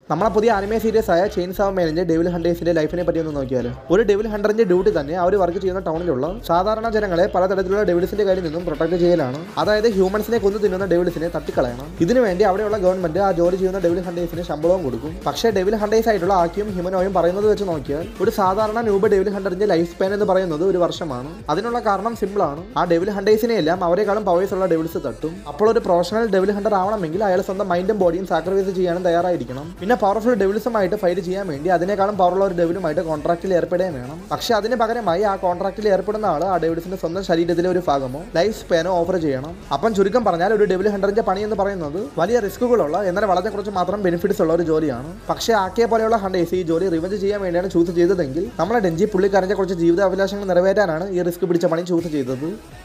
നമ്മളെ പുതിയ anime series ആയ ചെയിൻസ് ഓഫ് മേലിന്റെ ഡെവിൽ ഹണ്ടേഴ്സിന്റെ ലൈഫിനെ പറ്റി ഒന്ന് നോക്കിയാൽ ഒരു ഡെവിൽ ഹണ്ടറിന്റെ ഡ്യൂട്ടി തന്നെ അവർ വർക്ക് ചെയ്യുന്ന ടൗണിലുള്ള സാധാരണ ജനങ്ങളെ പലതരത്തിലുള്ള ഡെവിൽസിന്റെ കയ്യിൽ നിന്നും പ്രൊട്ടക്ട് ചെയ്യലാണ് അതായത് ഹ്യൂമൻസിനെ കൊന്നു തിന്നുന്ന ഡെവിൽസിനെ തട്ടിക്കളയണം ഇതിനു വേണ്ടി അവിടെയുള്ള ഗവൺമെന്റ് ആ ജോലി ചെയ്യുന്ന ഡെവിൽ ഹണ്ടേഴ്സിന് ശമ്പളവും കൊടുക്കും പക്ഷേ ഡെവിൽ ഹണ്ടേഴ്സ് ആയിട്ടുള്ള ആക്കിയും ഹ്യൂമനോയും പറയുന്നത് വെച്ച് നോക്കിയാൽ ഒരു സാധാരണ ന്യൂബ് ഡെവിൽ ഹണ്ടറിന്റെ ലൈഫ് സ്പാൻ എന്ന് പറയുന്നത് ഒരു വർഷമാണ് അതിനുള്ള കാരണം സിമ്പിൾ ആണ് ആ ഡെവിൽ ഹണ്ടേഴ്സിനെ എല്ലാം അവരെക്കാളും പവേഴ്സ് ഉള്ള ഡെവിൽസ് തട്ടും അപ്പോൾ ഒരു പ്രൊഫഷണൽ ഡെവിൽ ഹണ്ടർ ആവണമെങ്കിൽ അയാൾ സ്വന്തം മൈൻഡും ബോഡിയും സാക്രിഫൈസ് ചെയ്യാനും തയ്യാറായിരിക്കണം പിന്നെ പവർഫുൾ ഡെവിൽസുമായിട്ട് ഫൈറ്റ് ചെയ്യാൻ വേണ്ടി അതിനേക്കാളും പവറുള്ള ഒരു ഡെവിലുമായിട്ട് കോൺട്രാക്റ്റിൽ ഏർപ്പെടുകയും വേണം പക്ഷേ അതിന് പകരമായി ആ കോൺട്രാക്റ്റിൽ ഏർപ്പെടുന്ന ആൾ ആ ഡെവിൽസിന്റെ സ്വന്തം ശരീരത്തിലെ ഒരു ഭാഗമോ ലൈഫ് സ്പാനോ ഓഫർ ചെയ്യണം അപ്പം ചുരുക്കം പറഞ്ഞാൽ ഒരു ഡെവിൽ ഹണ്ടറിന്റെ പണി എന്ന് പറയുന്നത് വലിയ റിസ്കുകളുള്ള എന്നാൽ വളരെ കുറച്ച് മാത്രം ബെനിഫിറ്റ്സ് ഉള്ള ഒരു ജോലിയാണ് പക്ഷേ ആക്കിയ പോലെയുള്ള ഹണ്ടേഴ്സ് ഈ ജോലി റിവഞ്ച് ചെയ്യാൻ വേണ്ടിയാണ് ചൂസ് ചെയ്തതെങ്കിൽ നമ്മളെ ഡെഞ്ചി പുള്ളിക്കാരന്റെ കുറച്ച് ജീവിതാഭിലാഷങ്ങൾ നിറവേറ്റാനാണ് ഈ റിസ്ക് പിടിച്ച പണി ചൂസ് ചെയ്തത്